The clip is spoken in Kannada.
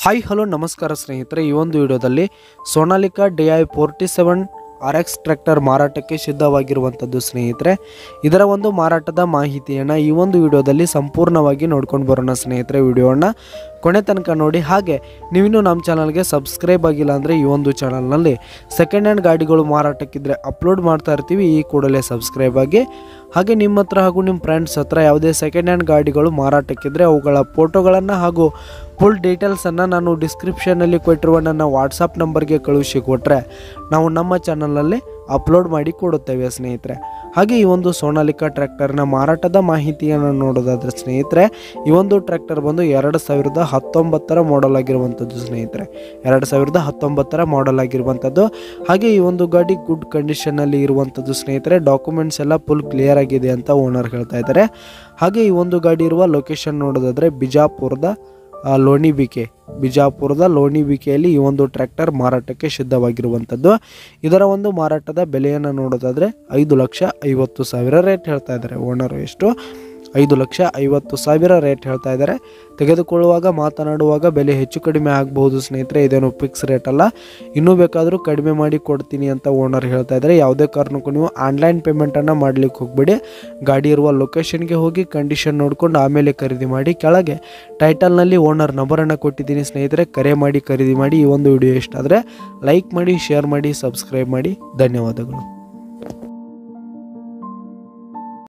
ಹಾಯ್ ಹಲೋ ನಮಸ್ಕಾರ ಸ್ನೇಹಿತರೆ ಈ ಒಂದು ವಿಡಿಯೋದಲ್ಲಿ Sonalika D I forty seven R X tractor ಮಾರಾಟಕ್ಕೆ ಸಿದ್ಧವಾಗಿರುವಂಥದ್ದು ಸ್ನೇಹಿತರೆ ಇದರ ಒಂದು ಮಾರಾಟದ ಮಾಹಿತಿಯನ್ನು ಈ ಒಂದು ವಿಡಿಯೋದಲ್ಲಿ ಸಂಪೂರ್ಣವಾಗಿ ನೋಡ್ಕೊಂಡು ಬರೋಣ ಸ್ನೇಹಿತರೆ ವಿಡಿಯೋವನ್ನು ಕೊನೆ ತನಕ ನೋಡಿ ಹಾಗೆ ನೀವಿನ್ನೂ ನಮ್ಮ ಚಾನಲ್ಗೆ ಸಬ್ಸ್ಕ್ರೈಬ್ ಆಗಿಲ್ಲ ಅಂದರೆ ಈ ಒಂದು ಚಾನಲ್ನಲ್ಲಿ ಸೆಕೆಂಡ್ ಹ್ಯಾಂಡ್ ಗಾಡಿಗಳು ಮಾರಾಟಕ್ಕಿದ್ರೆ ಅಪ್ಲೋಡ್ ಮಾಡ್ತಾ ಇರ್ತೀವಿ ಈ ಕೂಡಲೇ ಸಬ್ಸ್ಕ್ರೈಬ್ ಆಗಿ ಹಾಗೆ ನಿಮ್ಮ ಹತ್ರ ಹಾಗೂ ನಿಮ್ಮ ಫ್ರೆಂಡ್ಸ್ ಹತ್ರ ಯಾವುದೇ ಸೆಕೆಂಡ್ ಹ್ಯಾಂಡ್ ಗಾಡಿಗಳು ಮಾರಾಟಕ್ಕಿದ್ರೆ ಅವುಗಳ ಫೋಟೋಗಳನ್ನು ಹಾಗೂ ಫುಲ್ ಡೀಟೇಲ್ಸನ್ನು ನಾನು ಡಿಸ್ಕ್ರಿಪ್ಷನಲ್ಲಿ ಕೊಟ್ಟಿರುವ ನನ್ನ ವಾಟ್ಸಪ್ ನಂಬರ್ಗೆ ಕಳುಹಿಸಿ ಕೊಟ್ಟರೆ ನಾವು ನಮ್ಮ ಚಾನಲಲ್ಲಿ ಅಪ್ಲೋಡ್ ಮಾಡಿ ಕೊಡುತ್ತೇವೆ ಸ್ನೇಹಿತರೆ ಹಾಗೆ ಈ ಒಂದು ಸೋನಾಲಿಕಾ ಟ್ರ್ಯಾಕ್ಟರ್ನ ಮಾರಾಟದ ಮಾಹಿತಿಯನ್ನು ನೋಡೋದಾದ್ರೆ ಸ್ನೇಹಿತರೆ ಈ ಒಂದು ಟ್ರ್ಯಾಕ್ಟರ್ ಬಂದು ಎರಡು ಸಾವಿರದ ಹತ್ತೊಂಬತ್ತರ ಮಾಡೆಲ್ ಆಗಿರುವಂಥದ್ದು ಸ್ನೇಹಿತರೆ ಎರಡು ಸಾವಿರದ ಹತ್ತೊಂಬತ್ತರ ಮಾಡೆಲ್ ಆಗಿರುವಂಥದ್ದು ಹಾಗೆ ಈ ಒಂದು ಗಾಡಿ ಗುಡ್ ಕಂಡೀಷನಲ್ಲಿ ಇರುವಂಥದ್ದು ಸ್ನೇಹಿತರೆ ಡಾಕ್ಯುಮೆಂಟ್ಸ್ ಎಲ್ಲ ಫುಲ್ ಕ್ಲಿಯರ್ ಆಗಿದೆ ಅಂತ ಓನರ್ ಹೇಳ್ತಾ ಇದ್ದಾರೆ ಹಾಗೆ ಈ ಒಂದು ಗಾಡಿ ಇರುವ ಲೊಕೇಶನ್ ನೋಡೋದಾದ್ರೆ ಬಿಜಾಪುರದ ಆ, ಲೋಣಿಬಿಕೆ ಬಿಜಾಪುರದ ಲೋಣಿಬಿಕೆಯಲ್ಲಿ ಈ ಒಂದು ಟ್ರ್ಯಾಕ್ಟರ್ ಮಾರಾಟಕ್ಕೆ ಸಿದ್ಧವಾಗಿರುವಂಥದ್ದು ಇದರ ಒಂದು ಮಾರಾಟದ ಬೆಲೆಯನ್ನು ನೋಡೋದಾದರೆ ಐದು ಲಕ್ಷ ಐವತ್ತು ಸಾವಿರ ರೇಟ್ ಹೇಳ್ತಾ ಇದ್ದಾರೆ ಓನರು ಎಷ್ಟು ಐದು ಲಕ್ಷ ಐವತ್ತು ಸಾವಿರ ರೇಟ್ ಹೇಳ್ತಾ ಇದ್ದಾರೆ ತೆಗೆದುಕೊಳ್ಳುವಾಗ ಮಾತನಾಡುವಾಗ ಬೆಲೆ ಹೆಚ್ಚು ಕಡಿಮೆ ಆಗಬಹುದು ಸ್ನೇಹಿತರೆ ಇದೇನು ಫಿಕ್ಸ್ ರೇಟ್ ಅಲ್ಲ ಇನ್ನೂ ಬೇಕಾದರೂ ಕಡಿಮೆ ಮಾಡಿ ಕೊಡ್ತೀನಿ ಅಂತ ಓನರ್ ಹೇಳ್ತಾ ಇದ್ದಾರೆ ಯಾವುದೇ ಕಾರಣಕ್ಕೂ ನೀವು ಆನ್ಲೈನ್ ಪೇಮೆಂಟನ್ನು ಮಾಡಲಿಕ್ಕೆ ಹೋಗಬೇಡಿ ಗಾಡಿ ಇರುವ ಲೊಕೇಶನ್ಗೆ ಹೋಗಿ ಕಂಡೀಷನ್ ನೋಡ್ಕೊಂಡು ಆಮೇಲೆ ಖರೀದಿ ಮಾಡಿ ಕೆಳಗೆ ಟೈಟಲ್ನಲ್ಲಿ ಓನರ್ ನಂಬರನ್ನು ಕೊಟ್ಟಿದ್ದೀನಿ ಸ್ನೇಹಿತರೆ ಕರೆ ಮಾಡಿ ಖರೀದಿ ಮಾಡಿ ಈ ಒಂದು ವಿಡಿಯೋ ಇಷ್ಟ ಆದರೆ ಲೈಕ್ ಮಾಡಿ ಶೇರ್ ಮಾಡಿ ಸಬ್ಸ್ಕ್ರೈಬ್ ಮಾಡಿ ಧನ್ಯವಾದಗಳು